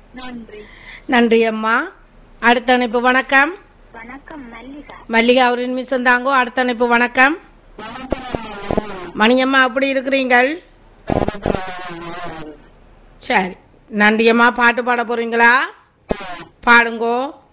நன்றி நன்றி அம்மா அடுத்த அணைப்பு வணக்கம் வணக்கம் மல்லிகா மல்லிகா ஒரு நிமிஷம் தாங்கோ அடுத்த அணைப்பு வணக்கம் மணியம்மா அப்படி இருக்கிறீங்கள் சரி நன்றி அம்மா பாட்டு பாட போறீங்களா பாடுங்கோ